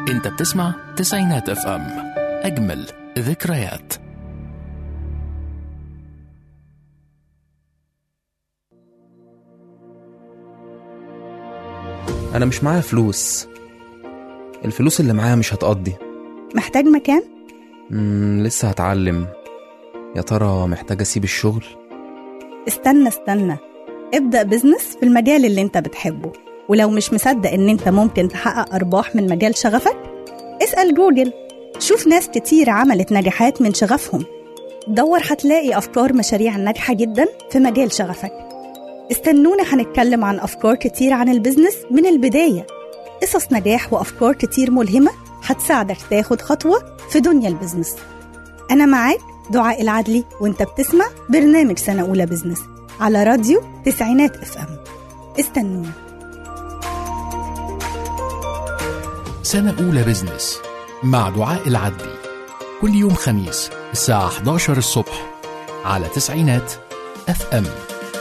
انت بتسمع تسعينات اف ام اجمل ذكريات أنا مش معايا فلوس الفلوس اللي معايا مش هتقضي محتاج مكان؟ مم لسه هتعلم يا ترى محتاج أسيب الشغل استنى استنى ابدأ بزنس في المجال اللي انت بتحبه ولو مش مصدق ان انت ممكن تحقق ارباح من مجال شغفك اسأل جوجل شوف ناس كتير عملت نجاحات من شغفهم دور هتلاقي افكار مشاريع ناجحة جدا في مجال شغفك استنونا هنتكلم عن افكار كتير عن البزنس من البداية قصص نجاح وافكار كتير ملهمة هتساعدك تاخد خطوة في دنيا البزنس أنا معاك دعاء العدلي وانت بتسمع برنامج سنة أولى بزنس على راديو تسعينات اف ام استنونا سنة أولى بزنس مع دعاء العدلي كل يوم خميس الساعة 11 الصبح على تسعينات اف ام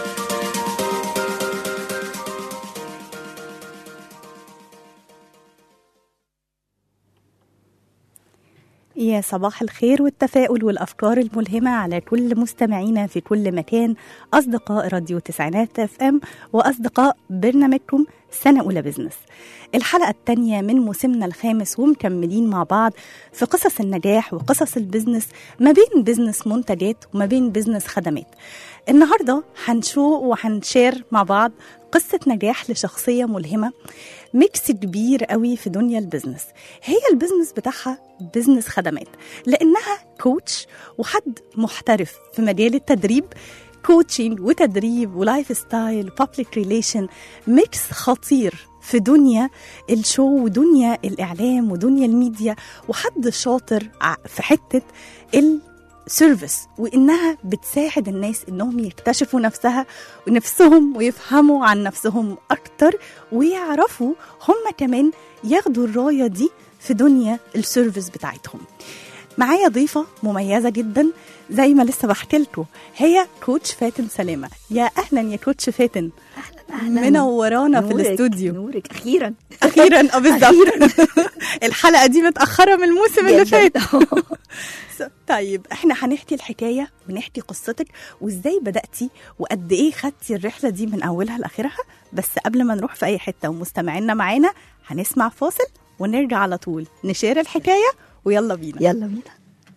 يا صباح الخير والتفاؤل والأفكار الملهمة على كل مستمعينا في كل مكان أصدقاء راديو تسعينات اف ام وأصدقاء برنامجكم سنة أولى بزنس الحلقة الثانية من موسمنا الخامس ومكملين مع بعض في قصص النجاح وقصص البزنس ما بين بزنس منتجات وما بين بزنس خدمات النهاردة هنشوف وهنشير مع بعض قصة نجاح لشخصية ملهمة ميكس كبير قوي في دنيا البزنس هي البزنس بتاعها بزنس خدمات لأنها كوتش وحد محترف في مجال التدريب كوتشنج وتدريب ولايف ستايل وبابليك ريليشن ميكس خطير في دنيا الشو ودنيا الإعلام ودنيا الميديا وحد شاطر ع- في حتة السيرفيس وإنها بتساعد الناس إنهم يكتشفوا نفسها ونفسهم ويفهموا عن نفسهم أكتر ويعرفوا هم كمان ياخدوا الراية دي في دنيا السيرفيس بتاعتهم معايا ضيفة مميزة جدا زي ما لسه بحكي لكم هي كوتش فاتن سلامة يا أهلا يا كوتش فاتن أهلاً. منورانا في نورك- الاستوديو نورك اخيرا أخيرا اه بالظبط الحلقة دي متأخرة من الموسم اللي جداً. فات طيب احنا هنحكي الحكايه ونحكي قصتك وازاي بداتي وقد ايه خدتي الرحله دي من اولها لاخرها بس قبل ما نروح في اي حته ومستمعينا معانا هنسمع فاصل ونرجع على طول نشير الحكايه ويلا بينا يلا بينا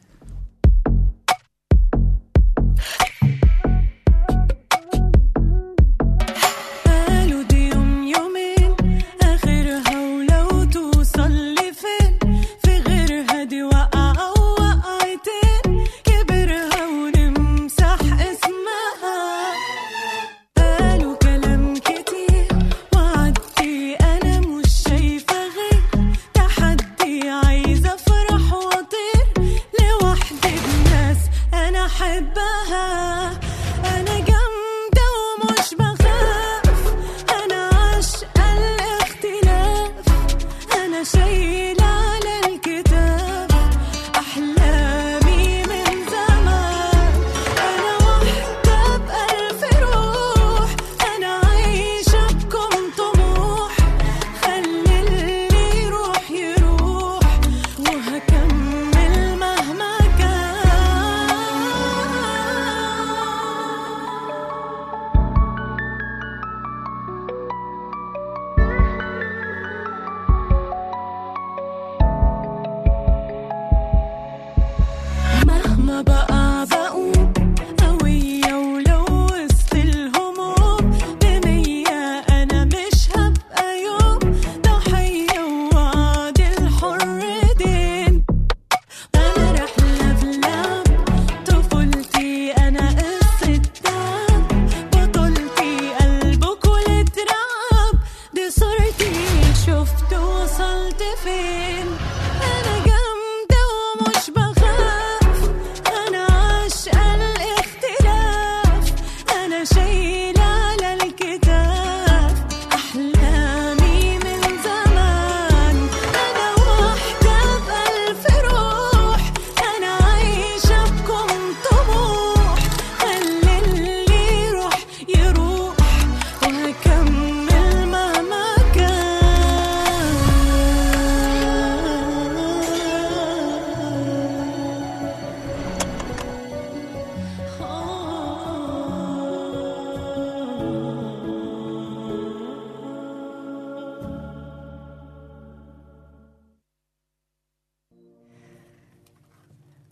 قالوا دي يوم يومين آخرها ولو توصل لفين في غيرها دي وقعة ووقعتين كبرها ونمسح اسمها قالوا كلام كتير وعدي أنا مش شايفة غير تحدي عايزة أفرح وأطير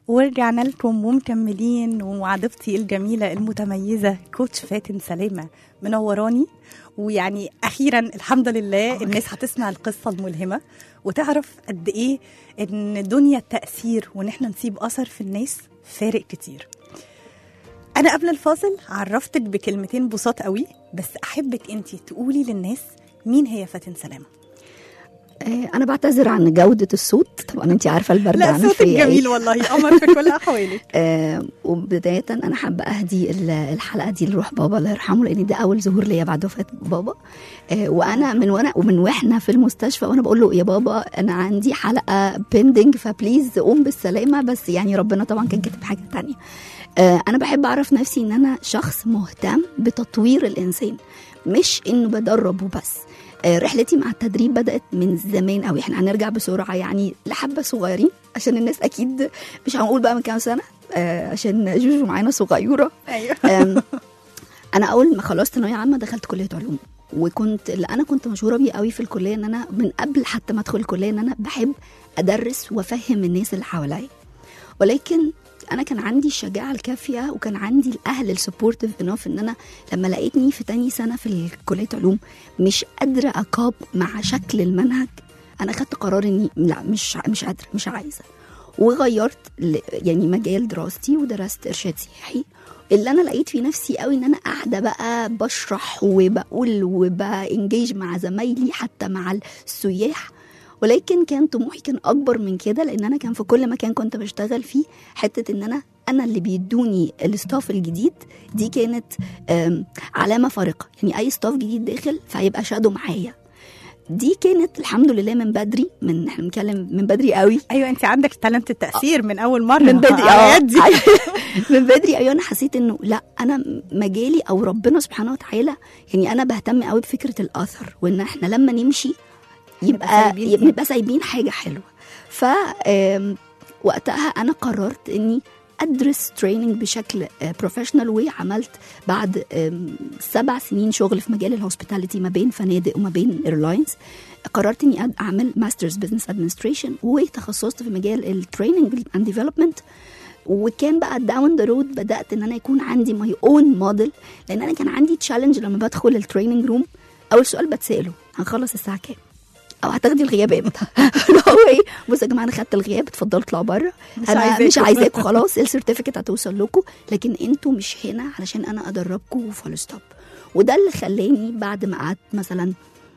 ورجعنا لكم ومكملين ومع ضيفتي الجميلة المتميزة كوتش فاتن سلامة منوراني ويعني أخيرا الحمد لله الناس هتسمع القصة الملهمة وتعرف قد إيه إن دنيا التأثير وإن إحنا نسيب أثر في الناس فارق كتير أنا قبل الفاصل عرفتك بكلمتين بساط قوي بس أحبك أنتي تقولي للناس مين هي فاتن سلامة آه، انا بعتذر عن جوده الصوت طبعا انت عارفه البرد لا عامل صوتك فيا إيه. جميل والله قمر في كل أحوالك آه وبدايه انا حابه اهدي ال- الحلقه دي لروح بابا الله يرحمه لان ده اول ظهور ليا بعد وفاه بابا آه وانا من وانا ومن واحنا في المستشفى وانا بقول له يا بابا انا عندي حلقه بيندنج فبليز قوم بالسلامه بس يعني ربنا طبعا كان كاتب حاجه تانية آه انا بحب اعرف نفسي ان انا شخص مهتم بتطوير الانسان مش انه بدرب وبس آه، رحلتي مع التدريب بدات من زمان قوي احنا هنرجع بسرعه يعني لحبه صغيرين عشان الناس اكيد مش هنقول بقى من كام سنه آه، عشان جوجو معانا صغيره أيوه آم، انا اول ما خلصت ثانويه عامه دخلت كليه علوم وكنت اللي انا كنت مشهوره بيه قوي في الكليه ان انا من قبل حتى ما ادخل الكليه ان انا بحب ادرس وافهم الناس اللي حواليا ولكن انا كان عندي الشجاعه الكافيه وكان عندي الاهل السبورتيف انف ان انا لما لقيتني في تاني سنه في كليه علوم مش قادره اقاب مع شكل المنهج انا خدت قرار اني لا مش مش قادره مش عايزه وغيرت ل- يعني مجال دراستي ودرست ارشاد سياحي اللي انا لقيت في نفسي قوي ان انا قاعده بقى بشرح وبقول وبانجيج مع زمايلي حتى مع السياح ولكن كان طموحي كان اكبر من كده لان انا كان في كل مكان كنت بشتغل فيه حته ان انا انا اللي بيدوني الستاف الجديد دي كانت آم، علامه فارقه يعني اي ستاف جديد داخل فهيبقى شادو معايا دي كانت الحمد لله من بدري من احنا بنتكلم من بدري قوي ايوه انت عندك تالنت التاثير من اول مره من بدري على اه يدي. أيوة. من بدري ايوه انا حسيت انه لا انا مجالي او ربنا سبحانه وتعالى يعني انا بهتم قوي بفكره الاثر وان احنا لما نمشي نبقى يبقى سايبين يبقى نبقى سايبين حاجه حلوه ف آم، وقتها انا قررت اني ادرس تريننج بشكل بروفيشنال وعملت بعد آم، سبع سنين شغل في مجال الهوسبيتاليتي ما بين فنادق وما بين ايرلاينز قررت اني أد- اعمل ماسترز بزنس ادمنستريشن وتخصصت في مجال التريننج اند ديفلوبمنت وكان بقى داون ذا رود بدات ان انا يكون عندي ماي اون موديل لان انا كان عندي تشالنج لما بدخل التريننج روم اول سؤال بتساله هنخلص الساعه كام او هتاخدي الغياب امتى اللي هو ايه بصوا يا جماعه انا خدت الغياب اتفضلوا اطلعوا بره مش انا عايزاكم. مش عايزاكم خلاص السيرتيفيكت هتوصل لكم لكن انتوا مش هنا علشان انا ادربكم فول ستوب وده اللي خلاني بعد ما قعدت مثلا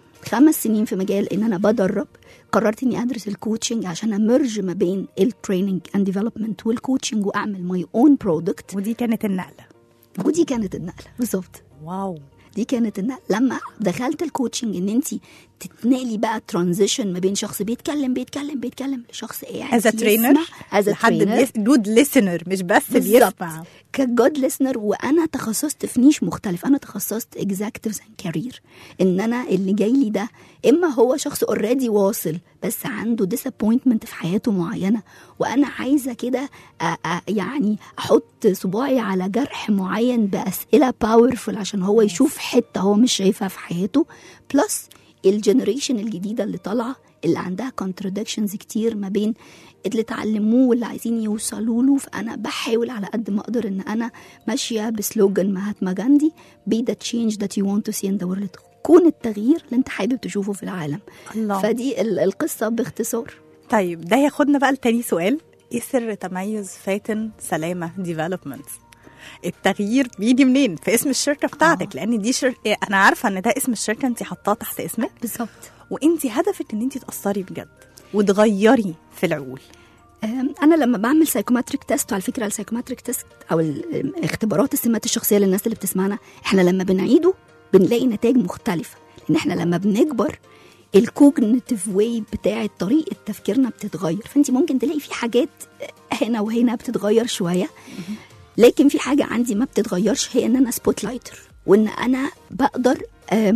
خمس سنين في مجال ان انا بدرب قررت اني ادرس الكوتشنج عشان امرج ما بين التريننج اند ديفلوبمنت والكوتشنج واعمل ماي اون برودكت ودي كانت النقله ودي كانت النقله بالظبط واو دي كانت النقله لما دخلت الكوتشنج ان انت تتنقلي بقى ترانزيشن ما بين شخص بيتكلم بيتكلم بيتكلم لشخص قاعد از ترينر از لحد ترينر جود ليسنر مش بس بالظبط. بيسمع كجود ليسنر وانا تخصصت في نيش مختلف انا تخصصت اكزاكتيفز اند كارير ان انا اللي جاي لي ده اما هو شخص اوريدي واصل بس عنده ديسابوينتمنت في حياته معينه وانا عايزه كده أ- أ- يعني احط صباعي على جرح معين باسئله باورفul عشان هو يشوف حته هو مش شايفها في حياته بلس الجنريشن الجديده اللي طالعه اللي عندها كونترادكشنز كتير ما بين اللي اتعلموه واللي عايزين يوصلوا له فانا بحاول على قد ما اقدر ان انا ماشيه بسلوجان مهاتما جاندي be the change that you want to see in the world كون التغيير اللي انت حابب تشوفه في العالم الله فدي ال- القصه باختصار طيب ده ياخدنا بقى لتاني سؤال ايه سر تميز فاتن سلامه ديفلوبمنت التغيير بيجي منين في اسم الشركه بتاعتك لان دي شر... إيه، انا عارفه ان ده اسم الشركه انت حطاه تحت اسمك بالظبط وانت هدفك ان انت تاثري بجد وتغيري في العقول أم، انا لما بعمل سايكوماتريك تيست وعلى فكره السايكوماتريك تيست او ال- اختبارات السمات الشخصيه للناس اللي بتسمعنا احنا لما بنعيده بنلاقي نتائج مختلفه لان احنا لما بنكبر الكوجنيتيف واي بتاعه طريقه تفكيرنا بتتغير فانت ممكن تلاقي في حاجات هنا وهنا بتتغير شويه لكن في حاجه عندي ما بتتغيرش هي ان انا سبوت لايتر وان انا بقدر آم،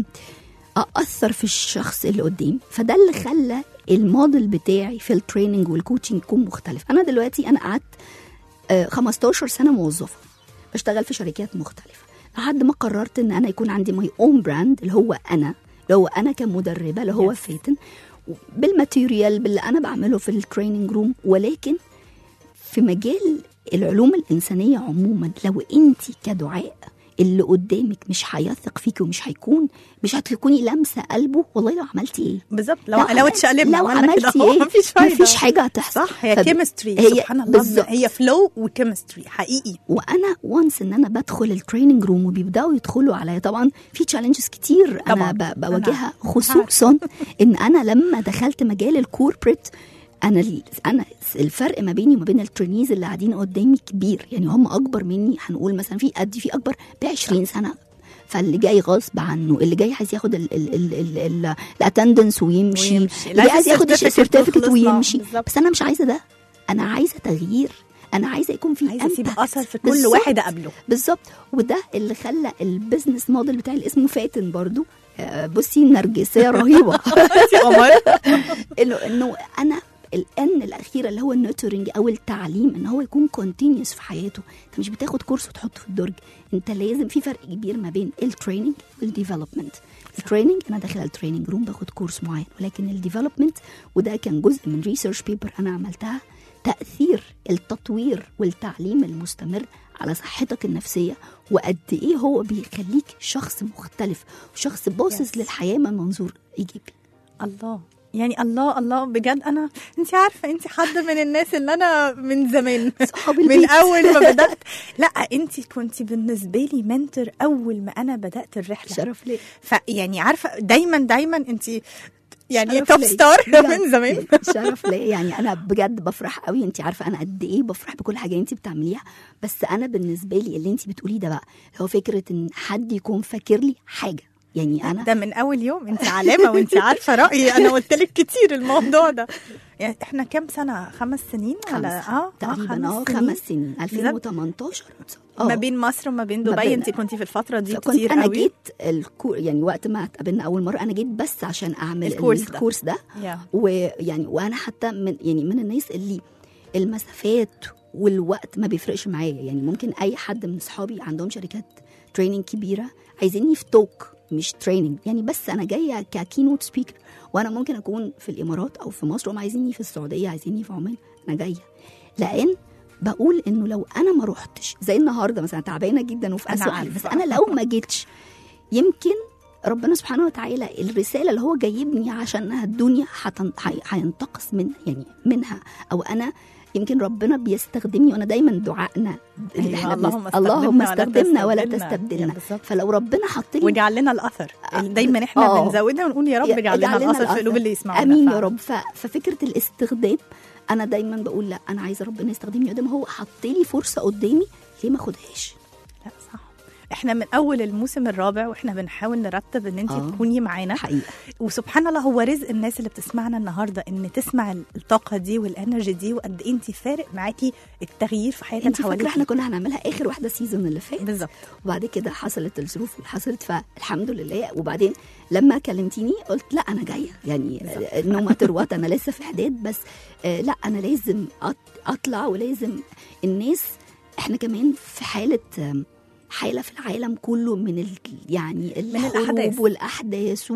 اثر في الشخص اللي قدامي فده اللي خلى الموديل بتاعي في التريننج والكوتشنج يكون مختلف انا دلوقتي انا قعدت آه، 15 سنه موظفه بشتغل في شركات مختلفه لحد ما قررت ان انا يكون عندي ماي اون براند اللي هو انا اللي هو انا كمدربه اللي هو Yes. فاتن بالماتيريال باللي انا بعمله في التريننج روم ولكن في مجال العلوم الانسانيه عموما لو انت كدعاء اللي قدامك مش هيثق فيكي ومش هيكون مش هتكوني لامسه قلبه والله لو عملتي ايه بالظبط لو لو اتشقلبنا لو عملنا كده عملتي أهو، ايه مفيش فايده مفيش حاجه هتحصل صح هي فب- كيمستري هي- سبحان الله بالظبط. هي فلو وكيمستري حقيقي وانا وانس ان انا بدخل التريننج روم وبيبداوا يدخلوا عليا طبعا في تشالنجز كتير طبعاً. انا ب- بواجهها أنا خصوصا ان انا لما دخلت مجال الكوربريت انا ال- انا الفرق ما بيني وما بين الترينيز اللي قاعدين قدامي كبير يعني هم اكبر مني هنقول مثلا في قد في اكبر ب 20 سنه فاللي جاي غصب عنه اللي جاي عايز ياخد الاتندنس ويمشي ويمشي. اللي لازم عايز ياخد certificate السيرتيفيكت وخلصنا. ويمشي بالظبط. بس انا مش عايزه ده انا عايزه تغيير انا عايزه يكون في عايزه اسيب impact. اثر في كل بالظبط. واحد اقابله بالظبط وده اللي خلى البيزنس موديل بتاعي اللي اسمه فاتن برضو آه، بصي نرجسيه رهيبه انه انه انا الان الاخيره اللي هو النيرتورنج او التعليم ان هو يكون كونتينيوس في حياته انت مش بتاخد كورس وتحطه في الدرج انت لازم في فرق كبير ما بين التريننج والديفلوبمنت التريننج انا داخل التريننج روم باخد كورس معين ولكن الديفلوبمنت وده كان جزء من ريسيرش بيبر انا عملتها تاثير التطوير والتعليم المستمر على صحتك النفسيه وقد ايه هو بيخليك شخص مختلف وشخص باصص Yes. للحياه من منظور ايجابي الله يعني الله الله بجد انا انت عارفه انت حد من الناس اللي انا من زمان صحاب من البيت. اول ما بدات لا انت كنت بالنسبه لي منتور اول ما انا بدات الرحله شرف ليه فيعني عارفه دايما دايما انت يعني شرف توب ليا. ستار بجد. من زمان شرف ليا يعني انا بجد بفرح قوي انت عارفه انا قد ايه بفرح بكل حاجه انت بتعمليها بس انا بالنسبه لي اللي انت بتقوليه ده بقى هو فكره ان حد يكون فاكر لي حاجه يعني انا ده من اول يوم انت علامه وانت عارفه رايي انا قلت لك كتير الموضوع ده يعني احنا كام سنه خمس سنين ولا خمسة اه تقريبا اه سنين. خمس سنين 2018 ما آه. بين مصر وما بين ما دبي بين- انت كنتي في الفتره دي فكنت كتير انا قوي جيت الكو يعني وقت ما اتقابلنا اول مره انا جيت بس عشان اعمل الكورس ده. الكورس ده يا. ويعني وانا حتى من يعني من الناس اللي المسافات والوقت ما بيفرقش معايا يعني ممكن اي حد من اصحابي عندهم شركات تريننج كبيره عايزيني في توك مش تريننج يعني بس انا جايه ككينوت سبيكر وانا ممكن اكون في الامارات او في مصر وهم عايزيني في السعوديه عايزيني في عمان انا جايه لان بقول انه لو انا ما روحتش زي النهارده مثلا تعبانه جدا وفي أنا اسوء حال، عارفة. بس انا لو ما جيتش يمكن ربنا سبحانه وتعالى الرساله اللي هو جايبني عشانها الدنيا هتن- هي- هينتقص من يعني منها او انا يمكن ربنا بيستخدمني وانا دايما دعائنا اللي أيوة، احنا اللهم بنس- اللهم استخدمنا استخدمنا ولا تستبدلنا. تستبدلنا بالظبط. فلو ربنا حط لي واجعل لنا الاثر آه، دايما احنا آه. بنزودها ونقول يا رب اجعل لنا الاثر في قلوب اللي يسمعونا امين يا فعلا. رب ف... ففكره الاستخدام انا دايما بقول لا انا عايزه ربنا يستخدمني قدام هو حط لي فرصه قدامي ليه ما اخدهاش لا صح احنا من اول الموسم الرابع واحنا بنحاول نرتب ان انت آه. تكوني معانا حقيقه وسبحان الله هو رزق الناس اللي بتسمعنا النهارده ان تسمع الطاقه دي والانرجي دي وقد ايه انت فارق معاكي التغيير في حياتك انت فاكره احنا حواليك كنا هنعملها اخر واحده سيزون اللي فات بالظبط وبعد كده حصلت الظروف اللي حصلت فالحمد لله وبعدين لما كلمتيني قلت لا انا جايه يعني نو ماتر وات انا لسه في اعداد بس آه لا انا لازم أط- اطلع ولازم الناس احنا كمان في حاله آم، حاله في العالم كله من ال يعني الحروب الأحداث. والاحداث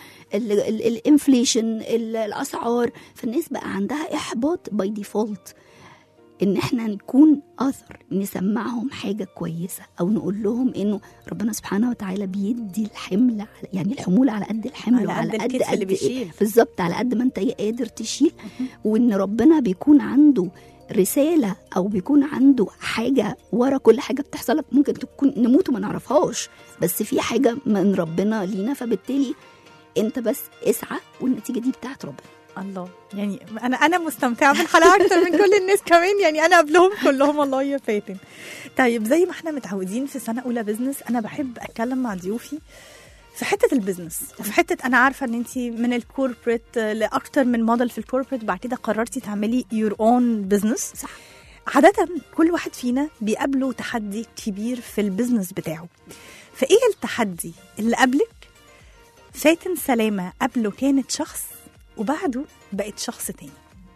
والانفليشن الاسعار فالناس بقى عندها احباط باي ديفولت ان احنا نكون اثر نسمعهم حاجه كويسه او نقول لهم انه ربنا سبحانه وتعالى بيدي الحمل على يعني الحمول على قد الحمل على وعلى قد الكتف اللي قد إيه. بيشيل. بالظبط على قد ما انت قادر تشيل وان ربنا بيكون عنده رساله او بيكون عنده حاجه ورا كل حاجه بتحصل لك ممكن تكون نموت وما نعرفهاش بس في حاجه من ربنا لينا فبالتالي انت بس اسعى والنتيجه دي بتاعت ربنا الله يعني انا انا مستمتعه بالحلقه اكتر من كل الناس كمان يعني انا قبلهم كلهم والله يا فاتن طيب زي ما احنا متعودين في سنه اولى بزنس انا بحب اتكلم مع ضيوفي في حته البزنس وفي حته انا عارفه ان انت من الكوربريت لاكتر من موديل في الكوربريت بعد كده قررتي تعملي يور اون بزنس صح عادة كل واحد فينا بيقابله تحدي كبير في البيزنس بتاعه فايه التحدي اللي قبلك فاتن سلامة قبله كانت شخص وبعده بقت شخص تاني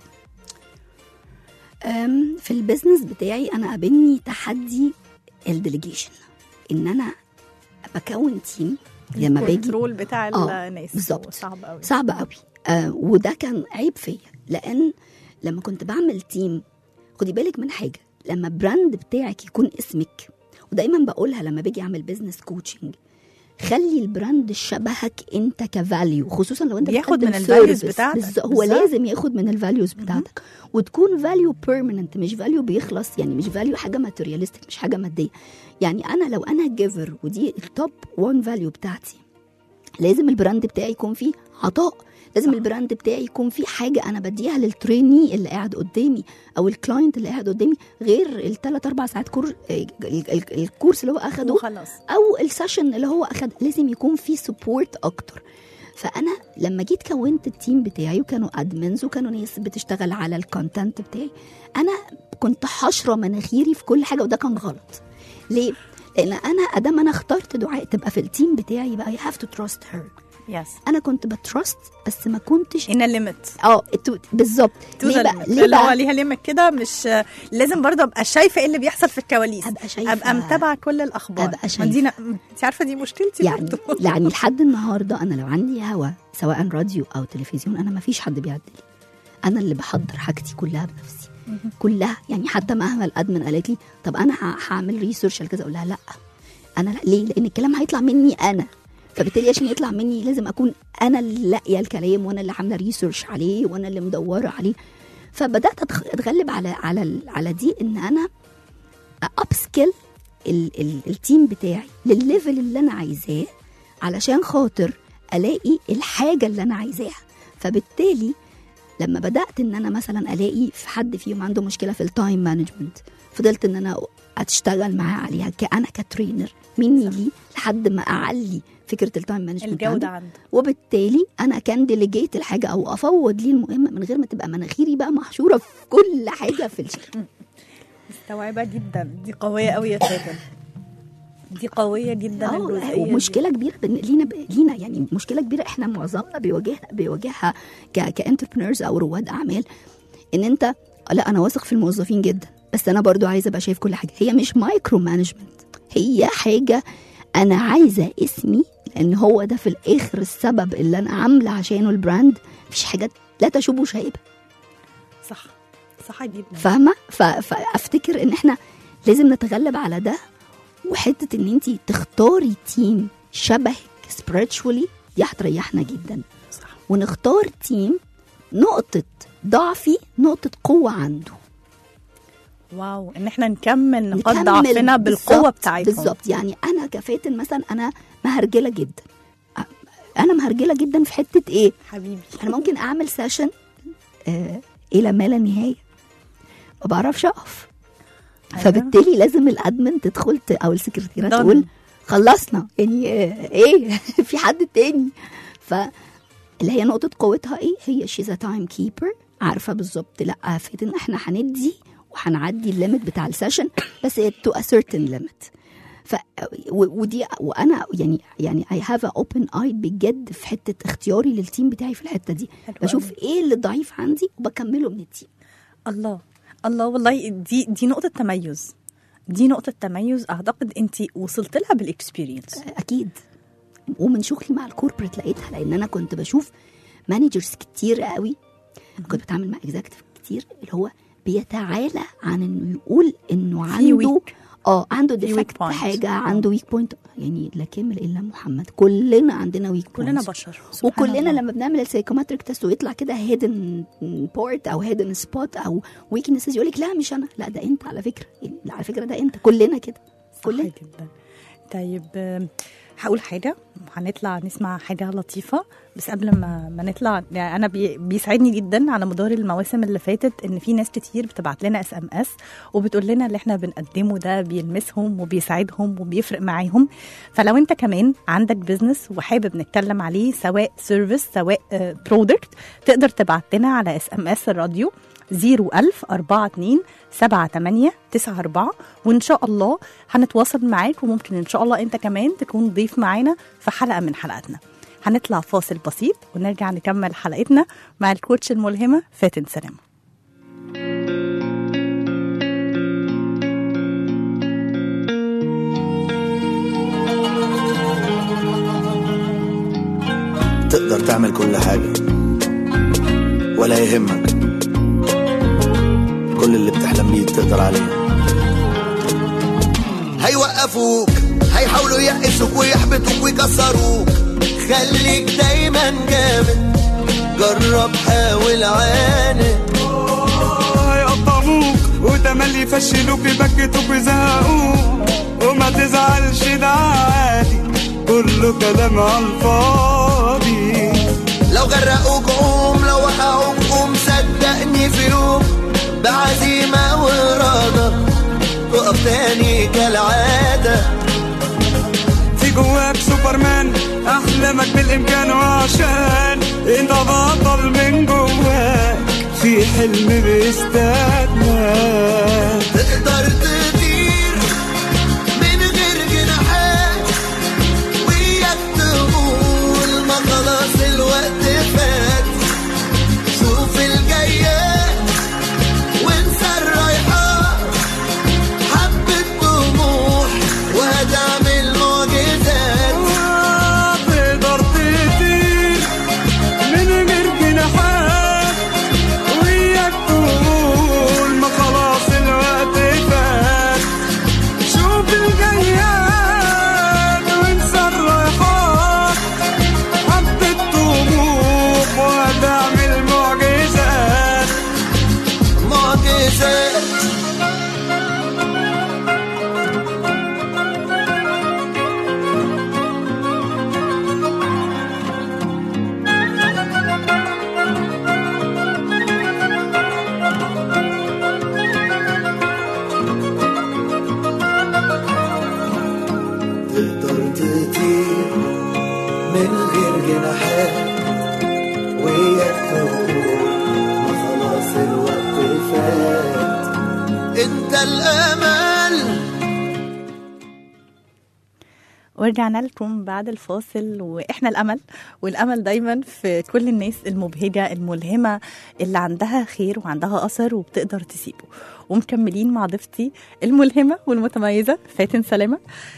أم، في البيزنس بتاعي انا قابلني تحدي الديليجيشن ان انا بكون تيم لما باجي الكنترول بتاع آه، الناس بالظبط. صعب قوي صعب قوي آه وده كان عيب فيا لان لما كنت بعمل تيم خدي بالك من حاجه لما براند بتاعك يكون اسمك ودايما بقولها لما باجي اعمل بزنس كوتشنج خلي البراند شبهك انت كفاليو خصوصا لو انت بياخد بتقدم من الvalues service. بتاعتك. بالظبط، هو بالظبط. لازم ياخد من الفاليوز بتاعتك وتكون فاليو بيرمننت مش فاليو بيخلص يعني مش فاليو حاجه ماتيريالستيك مش حاجه ماديه يعني انا لو انا جيفر ودي التوب 1 فاليو بتاعتي لازم البراند بتاعي يكون فيه عطاء لازم البراند بتاعي يكون فيه حاجه انا بديها للتريني اللي قاعد قدامي او الكلاينت اللي قاعد قدامي غير الثلاث اربع ساعات كور ال- ال- الكورس اللي هو اخده وخلاص او السيشن اللي هو اخد لازم يكون فيه سبورت اكتر فانا لما جيت كونت التيم بتاعي وكانوا ادمنز وكانوا ناس بتشتغل على الكونتنت بتاعي انا كنت حشره مناخيري في كل حاجه وده كان غلط ليه لان انا ادام انا اخترت دعاء تبقى في التيم بتاعي بقى I have to trust her يس انا كنت بترست بس ما كنتش ان ليميت اه تو- بالظبط ليه بقى ليه اللي هو بقى ليها ليميت كده مش لازم برضه ابقى شايفه ايه اللي بيحصل في الكواليس ابقى شايفه ابقى متابعه كل الاخبار أبقى ما شايفة. دي ن- انت عارفه دي مشكلتي يعني برضه يعني لحد النهارده انا لو عندي هوا سواء راديو او تلفزيون انا ما فيش حد بيعدل انا اللي بحضر حاجتي كلها بنفسي كلها يعني حتى مهما الادمن قالت لي طب انا ه- هعمل ريسيرش على كذا اقول لها لا انا لا ليه لان الكلام هيطلع مني انا فبالتالي عشان يطلع مني لازم اكون انا اللي لاقيه الكلام وانا اللي عامله ريسيرش عليه وانا اللي مدوره عليه فبدات أتخ- اتغلب على على ال- على دي ان انا اب سكيل التيم بتاعي للليفل اللي انا عايزاه علشان خاطر الاقي الحاجه اللي انا عايزاها فبالتالي لما بدات ان انا مثلا الاقي في حد فيهم عنده مشكله في التايم مانجمنت فضلت ان انا اشتغل معاه عليها كأنا كترينر مني ليه لحد ما اعلي فكره التايم مانجمنت الجوده عنده وبالتالي انا كان ديليجيت الحاجه او افوض ليه المهمه من غير ما تبقى مناخيري بقى محشوره في كل حاجه في الشركه مستوعبه جدا دي قويه قوي يا فاتن دي قويه جدا اه الجزئيه دي. ومشكله كبيره بن- لينا ب- لينا يعني مشكله كبيره احنا معظمنا بيواجهها بيواجهها كانتربرنرز او رواد اعمال ان انت لا انا واثق في الموظفين جدا بس انا برضو عايزه ابقى شايف كل حاجه هي مش مايكرو مانجمنت هي حاجه انا عايزه اسمي لان هو ده في الاخر السبب اللي انا عامله عشانه البراند مفيش حاجات لا تشوب شيبه صح صح جدا فاهمه ف- فافتكر ان احنا لازم نتغلب على ده وحته ان انت تختاري تيم شبهك spiritually دي هتريحنا جدا صح ونختار تيم نقطه ضعفي نقطه قوه عنده واو ان احنا نكمل نقاط نكمل ضعفنا بالقوه بالظبط- بتاعتهم بالظبط يعني انا كفاتن مثلا انا مهرجله جدا أ- انا مهرجله جدا في حته ايه حبيبي انا ممكن اعمل سيشن آه الى ما لا نهايه ما بعرفش اقف أيوة. فبالتالي لازم الادمن تدخل ت- او السكرتيره done. تقول خلصنا يعني آه، ايه في حد تاني ف اللي هي نقطه قوتها ايه هي شيزا تايم كيبر عارفه بالظبط لا فاتن احنا هندي وهنعدي الليمت بتاع السيشن بس تو ا سيرتن ليميت ف و- ودي وانا يعني يعني اي هاف اوبن اي بجد في حته اختياري للتيم بتاعي في الحته دي حلو بشوف أوي. ايه اللي ضعيف عندي وبكمله من التيم الله الله والله دي دي نقطه تميز دي نقطه تميز اعتقد انت وصلت لها بالاكسبيرينس اكيد ومن شغلي مع الكوربريت لقيتها لان انا كنت بشوف مانجرز كتير قوي كنت بتعامل مع اكزكتيف كتير اللي هو بيتعالى عن انه يقول انه في عنده weak. اه عنده weak ديفكت point. حاجه عنده ويك بوينت يعني لا كامل الا محمد كلنا عندنا ويك كلنا بشر سبحان وكلنا الله. لما بنعمل السايكوماتريك تيست ويطلع كده هيدن بورت او هيدن سبوت او ويكنسز يقول لك لا مش انا لا ده انت على فكره لا على فكره ده انت كلنا كده صح كلنا جدا طيب آم، هقول حاجة هنطلع نسمع حاجة لطيفة بس قبل ما ما نطلع يعني أنا بي بيسعدني جدا على مدار المواسم اللي فاتت إن في ناس كتير بتبعت لنا اس ام اس وبتقول لنا اللي احنا بنقدمه ده بيلمسهم وبيساعدهم وبيفرق معاهم فلو أنت كمان عندك بزنس وحابب نتكلم عليه سواء سيرفيس سواء برودكت تقدر تبعت لنا على اس ام اس الراديو 01000 42 78 94 وان شاء الله هنتواصل معاك وممكن ان شاء الله انت كمان تكون ضيف معانا في حلقه من حلقاتنا هنطلع فاصل بسيط ونرجع نكمل حلقتنا مع الكوتش الملهمه فاتن سلامه تقدر تعمل كل حاجة ولا يهمك كل اللي بتحلم بيه تقدر عليه هيوقفوك هيحاولوا يقسوك ويحبطوك ويكسروك خليك دايما جامد جرب حاول عاند هيقطعوك وتملي يفشلوك يبكتوك ويزهقوك وما تزعلش ده عادي كله كلام على الفاضي لو غرقوك قوم لو وقعوك قوم صدقني في يوم بعزيمة وإرادة تقف تاني كالعادة في جواك سوبرمان احلامك بالامكان وعشان انت بطل من جواك في حلم بيستناك تقدر تطير من غير جناحات وياك تقول ما خلاص الوقت فات شوف الجايات وانسى الرايحات حبة طموح وهتعمل معجزات تقدر تطير من غير جناحات وياك تقول ما خلاص الوقت فات شوف الجياد وانسى الرايحات حبة طموح وهتعمل معجزات معجزات تقدر تطير من غير جناحات وياك تقول ما خلاص الوقت فات انت الامل ورجعنا لكم بعد الفاصل واحنا الامل والامل دايما في كل الناس المبهجه الملهمه اللي عندها خير وعندها اثر وبتقدر تسيبه ومكملين مع ضيفتي الملهمه والمتميزه فاتن سلامه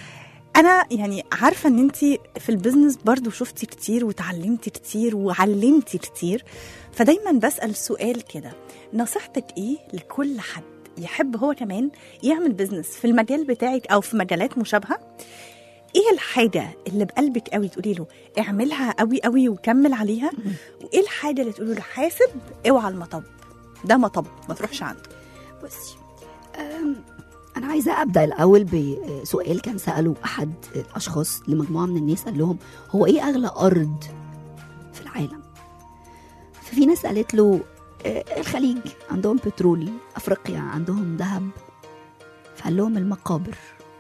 انا يعني عارفه ان انت في البيزنس برضو شفتي كتير وتعلمتي كتير وعلمتي كتير فدايما بسال سؤال كده نصيحتك ايه لكل حد يحب هو كمان يعمل بيزنس في المجال بتاعك او في مجالات مشابهه ايه الحاجه اللي بقلبك قوي تقولي له اعملها قوي قوي وكمل عليها وايه الحاجه اللي تقولي له حاسب اوعى المطب ده مطب ما تروحش عنده بصي أم، انا عايزه ابدا الاول بسؤال كان ساله احد الاشخاص لمجموعه من الناس قال لهم هو ايه اغلى ارض في العالم ففي ناس قالت له آه، الخليج عندهم بترول افريقيا عندهم ذهب فقال لهم المقابر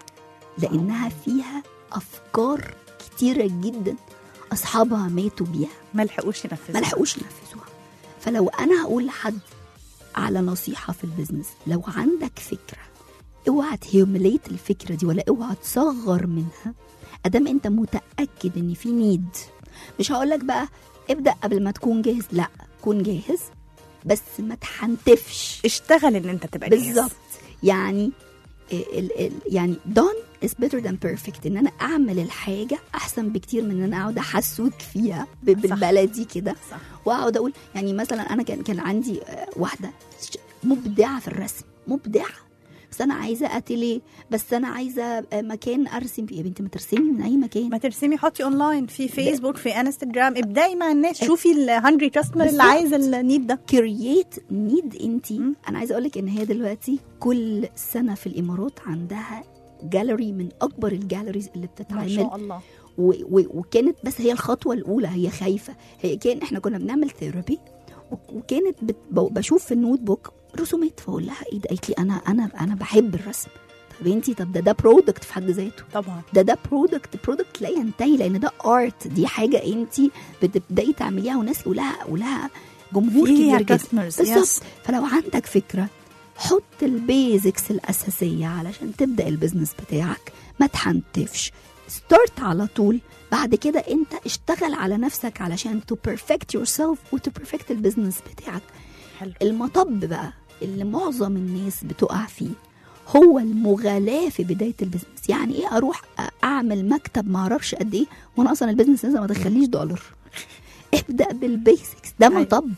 لانها فيها افكار كتيره جدا اصحابها ماتوا بيها ما لحقوش ينفذوا ما لحقوش ينفذوها فلو انا هقول لحد على نصيحه في البيزنس لو عندك فكره اوعى تهيوميليت الفكره دي ولا اوعى تصغر منها ادام انت متاكد ان في نيد مش هقول لك بقى ابدا قبل ما تكون جاهز لا كون جاهز بس ما تحنتفش اشتغل ان انت تبقى جاهز. بالظبط يعني ال ال يعني done is better than perfect ان انا اعمل الحاجه احسن بكتير من ان انا اقعد احسوك فيها ب- بالبلدي كده صح واقعد اقول يعني مثلا انا كان كان عندي آه، واحده ش- مبدعه في الرسم مبدعه بس انا عايزه اتيليه بس انا عايزه آه، مكان ارسم فيه يا بنتي ما ترسمي من اي مكان ما ترسمي حطي اونلاين في فيسبوك في انستجرام ابداي مع الناس شوفي الهنجري كاستمر اللي بالظبط. عايز النيد ده كرييت نيد انت مم. انا عايزه اقول لك ان هي دلوقتي كل سنه في الامارات عندها جاليري من اكبر الجاليريز اللي ما بتتعمل شاء الله و و وكانت بس هي الخطوه الاولى هي خايفه هي كان احنا كنا بنعمل ثيرابي وكانت بت ب- بشوف في النوت بوك رسومات فاقول لها ايه ده قالت لي انا انا انا بحب الرسم طب انتي طب ده ده برودكت في حد ذاته طبعا ده ده برودكت برودكت لا ينتهي لان ده ارت دي حاجه انت بتبداي تعمليها وناس يقولها ولها جمهور فيها كبير جدا customers، بالظبط yes. فلو عندك فكره حط البيزكس الاساسيه علشان تبدا البيزنس بتاعك ما تحنتفش ستارت على طول بعد كده انت اشتغل على نفسك علشان تو بيرفكت يور سيلف وتو بيرفكت البيزنس بتاعك حلو المطب بقى اللي معظم الناس بتقع فيه هو المغالاة في بداية البيزنس يعني ايه اروح اعمل مكتب معرفش قد ايه وانا اصلا البيزنس لسه ما دخليش دولار ابدا بالبيسكس ده أيوة. مطب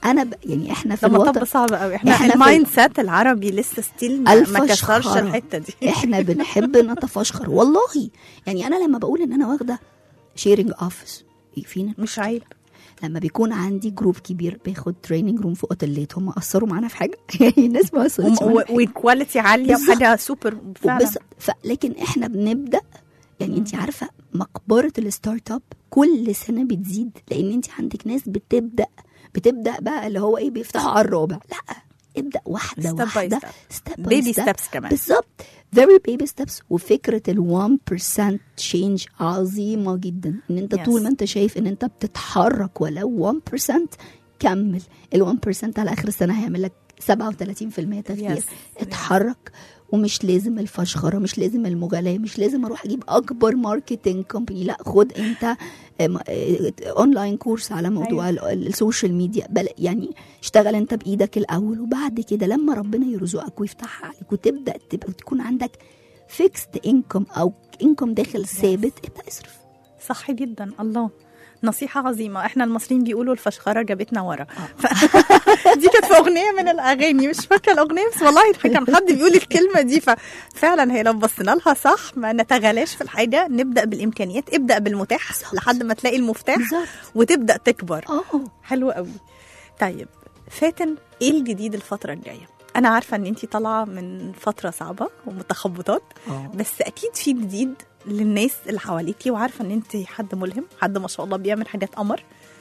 انا ب... يعني احنا في ده مطب الوطن صعب قوي احنا, إحنا في- المايند سيت العربي لسه ستيل ما, ما الفشخرة. كسرش الحته دي احنا بنحب نتفشخر والله يعني انا لما بقول ان انا واخده شيرنج اوفيس فين مش عيب لما بيكون عندي جروب كبير بياخد تريننج روم في اوتيلات هم اثروا معانا في حاجه يعني الناس ما اثرتش معانا في حاجة. وكواليتي عاليه بالظبط. وحاجه سوبر فعلا وبس ف... لكن احنا بنبدا يعني انت عارفه مقبره الستارت اب كل سنه بتزيد لان انت عندك ناس بتبدا بتبدا بقى اللي هو ايه بيفتحوا على الرابع لا ابدا واحده Step by واحده step. ستيب Baby steps كمان. بالظبط very baby steps وفكره ال 1% change عظيمه جدا ان انت Yes. طول ما انت شايف ان انت بتتحرك ولو 1% كمل ال 1% على اخر السنه هيعمل لك 37% تغيير Yes. اتحرك ومش لازم الفشخره مش لازم المغالاه مش لازم اروح اجيب اكبر ماركتنج كومباني لا خد انت ام- اه، اونلاين كورس على موضوع ال- ال- السوشيال ميديا بل يعني اشتغل انت بايدك الاول وبعد كده لما ربنا يرزقك ويفتحها عليك وتبدا تبقى تكون عندك فيكست انكم او انكم داخل ثابت ابدا اصرف صح جدا الله نصيحة عظيمة احنا المصريين بيقولوا الفشخرة جابتنا ورا ف... دي كانت في اغنية من الاغاني مش فاكرة الاغنية بس والله كان حد بيقول الكلمة دي ففعلا هي لو بصينا لها صح ما نتغلاش في الحاجة نبدأ بالامكانيات ابدأ بالمتاح لحد ما تلاقي المفتاح بالظبط. وتبدأ تكبر اه حلو قوي طيب فاتن ايه الجديد الفترة الجاية انا عارفة ان انتي طالعة من فترة صعبة ومتخبطات اه بس اكيد في جديد للناس اللي حواليكي وعارفه ان انت حد ملهم حد ما شاء الله بيعمل حاجات قمر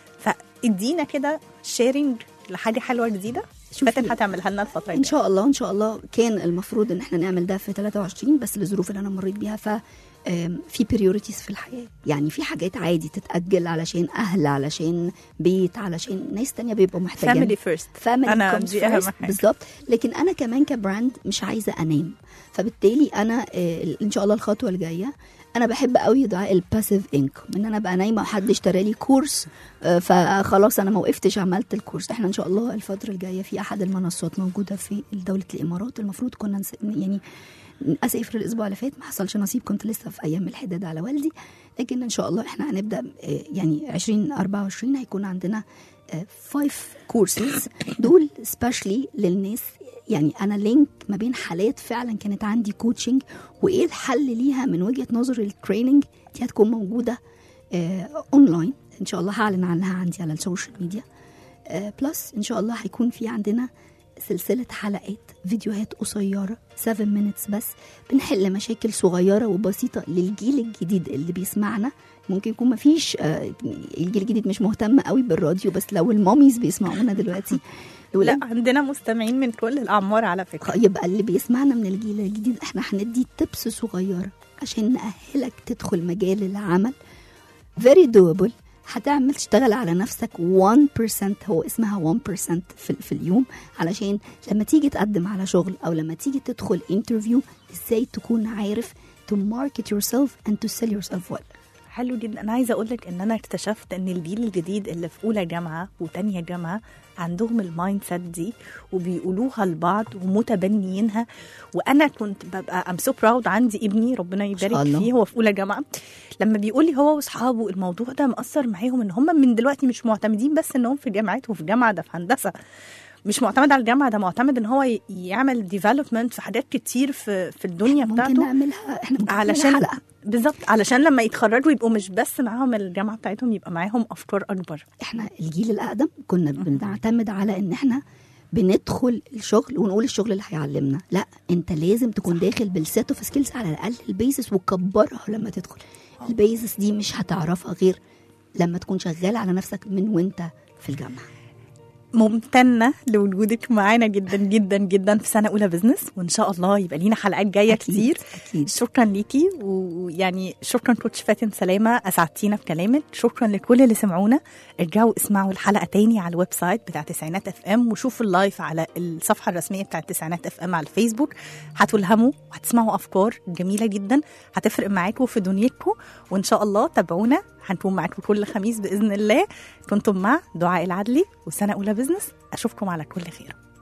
فادينا كده شيرنج لحاجه حلوه جديده شوفي. فاتن هتعملها لنا الفتره ان الجايه شاء الله ان شاء الله كان المفروض ان احنا نعمل ده في 23 بس للظروف اللي انا مريت بيها ف آم، في بريوريتيز في الحياه يعني في حاجات عادي تتاجل علشان اهل علشان بيت علشان ناس تانية بيبقوا محتاجين فاميلي فيرست فاميلي أنا كومز دي أهم فيرست حاجة. بالظبط لكن انا كمان كبراند مش عايزه انام فبالتالي انا آه، ان شاء الله الخطوه الجايه انا بحب قوي دعاء الباسيف انكم ان انا ابقى نايمه وحد اشترى لي كورس آه، فخلاص انا ما وقفتش عملت الكورس احنا ان شاء الله الفتره الجايه في احد المنصات موجوده في دوله الامارات المفروض كنا نس... يعني اسف الاسبوع اللي فات ما حصلش نصيب كنت لسه في ايام الحداد على والدي لكن ان شاء الله احنا هنبدا آه، يعني 2024 هيكون عندنا 5 كورسز دول سبيشلي للناس يعني انا لينك ما بين حالات فعلا كانت عندي كوتشنج وايه الحل ليها من وجهه نظر التريننج دي هتكون موجوده آه اونلاين ان شاء الله هعلن عنها عندي على السوشيال ميديا آه بلس ان شاء الله هيكون في عندنا سلسلة حلقات فيديوهات قصيرة 7 minutes بس بنحل مشاكل صغيرة وبسيطة للجيل الجديد اللي بيسمعنا ممكن يكون مفيش آه، الجيل الجديد مش مهتم قوي بالراديو بس لو الماميز بيسمعونا دلوقتي يقول لا عندنا مستمعين من كل الاعمار على فكره يبقى اللي بيسمعنا من الجيل الجديد احنا هندي تبس صغيرة عشان نأهلك تدخل مجال العمل very doable هتعمل تشتغل على نفسك 1% هو اسمها 1% في, في اليوم علشان لما تيجي تقدم على شغل او لما تيجي تدخل انترفيو ازاي تكون عارف to market yourself and to sell yourself well حلو جدا انا عايزه اقول لك ان انا اكتشفت ان الجيل الجديد اللي في اولى جامعه وتانية جامعه عندهم المايند سيت دي وبيقولوها لبعض ومتبنيينها وانا كنت ببقى ام سو براود عندي ابني ربنا شاء يبارك الله. فيه هو في اولى جامعه لما بيقول لي هو واصحابه الموضوع ده مأثر معاهم ان هم من دلوقتي مش معتمدين بس انهم في جامعات وفي جامعه ده في هندسه مش معتمد على الجامعه ده معتمد ان هو ي- يعمل ديفلوبمنت في حاجات كتير في في الدنيا ممكن بتاعته نعملها احنا ممكن علشان نعملها حلقة. بالظبط علشان لما يتخرجوا يبقوا مش بس معاهم الجامعه بتاعتهم يبقى معاهم افكار اكبر احنا الجيل الاقدم كنا بنعتمد على ان احنا بندخل الشغل ونقول الشغل اللي هيعلمنا لا انت لازم تكون داخل بالسيت اوف سكيلز على الاقل البيزس وكبرها لما تدخل البيزس دي مش هتعرفها غير لما تكون شغال على نفسك من وانت في الجامعه ممتنه لوجودك معانا جدا جدا جدا في سنه اولى بزنس وان شاء الله يبقى لينا حلقات جايه أكيد، كتير أكيد. شكرا ليكي ويعني شكرا كوتش فاتن سلامه اسعدتينا بكلامك شكرا لكل اللي سمعونا ارجعوا اسمعوا الحلقه تاني على الويب سايت بتاع تسعينات اف ام وشوفوا اللايف على الصفحه الرسميه بتاع تسعينات اف ام على الفيسبوك هتلهموا وهتسمعوا افكار جميله جدا هتفرق معاكم في دنيتكم وان شاء الله تابعونا هنكون معاكم كل خميس باذن الله كنتم مع دعاء العدلي وسنه اولى بزنس اشوفكم على كل خير